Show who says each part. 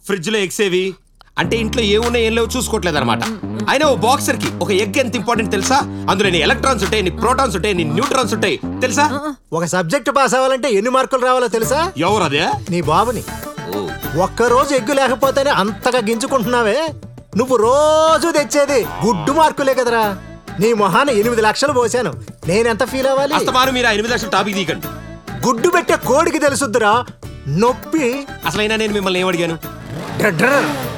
Speaker 1: Fridge లో eggs ఏవి అంటే ఇంట్లో ఏమున్నాయి ఏం లేవు చూసుకోవట్లేదు అనమాట అయినా ఓ బాక్సర్ కి ఒక ఎగ్ ఎంత ఇంపార్టెంట్ తెలుసా అందులో ఎన్ని ఎలక్ట్రాన్స్ ఉంటాయి ఎన్ని ప్రోటాన్స్ ఉంటాయి ఎన్ని న్యూట్రాన్స్ ఉంటాయి తెలుసా
Speaker 2: ఒక సబ్జెక్ట్ పాస్ అవ్వాలంటే ఎన్ని మార్కులు రావాలో తెలుసా
Speaker 1: ఎవరు అదే
Speaker 2: నీ బాబుని ఒక్కరోజు ఎగ్గు లేకపోతేనే అంతగా గింజుకుంటున్నావే నువ్వు రోజు తెచ్చేది గుడ్డు మార్కులే కదరా నీ మొహాన ఎనిమిది లక్షలు పోసాను నేనెంత ఫీల్ అవ్వాలి
Speaker 1: అస్తమాను మీరు ఆ ఎనిమిది లక్షల టాపిక్ తీయకండి
Speaker 2: గుడ్డు పెట్టే కోడికి తెలుసుద్దురా నొప్పి
Speaker 1: అసలైనా నేను మిమ్మల్ని ఏమడిగాను
Speaker 2: డ్ర డ్ర.